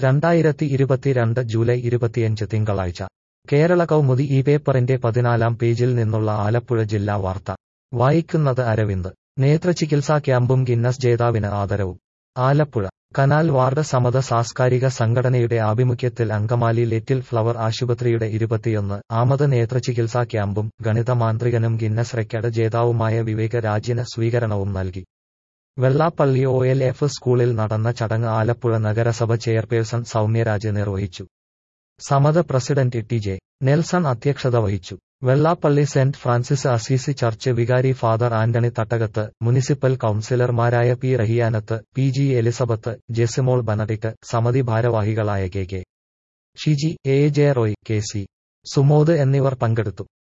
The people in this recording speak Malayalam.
രണ്ടായിരത്തി ഇരുപത്തിരണ്ട് ജൂലൈ ഇരുപത്തിയഞ്ച് തിങ്കളാഴ്ച കേരള കൗമുദി ഈ പേപ്പറിന്റെ പതിനാലാം പേജിൽ നിന്നുള്ള ആലപ്പുഴ ജില്ലാ വാർത്ത വായിക്കുന്നത് അരവിന്ദ് നേത്രചികിത്സാ ക്യാമ്പും ഗിന്നസ് ജേതാവിന് ആദരവും ആലപ്പുഴ കനാൽ വാർഡ് സമത സാംസ്കാരിക സംഘടനയുടെ ആഭിമുഖ്യത്തിൽ അങ്കമാലി ലിറ്റിൽ ഫ്ലവർ ആശുപത്രിയുടെ ഇരുപത്തിയൊന്ന് ആമത് നേത്രചികിത്സാ ക്യാമ്പും ഗണിത മാന്ത്രികനും ഗിന്നസ് റെക്കർഡ് ജേതാവുമായ വിവേക് രാജിന് സ്വീകരണവും നൽകി വെള്ളാപ്പള്ളി ഒ എൽ എഫ് സ്കൂളിൽ നടന്ന ചടങ്ങ് ആലപ്പുഴ നഗരസഭ ചെയർപേഴ്സൺ സൗമ്യരാജ് നിർവഹിച്ചു Samatha president T J Nelson അധ്യക്ഷത വഹിച്ചു Vellappally Saint Francis Assisi church വികാരി ഫാദർ ആന്റണി തട്ടകത്ത് മുനിസിപ്പൽ കൌൺസിലർമാരായ P Rahiyanath P G Elizabeth Jesimol Benedict സമിതി ഭാരവാഹികളായ K K Shiji A J Roy K C Sumod എന്നിവർ പങ്കെടുത്തു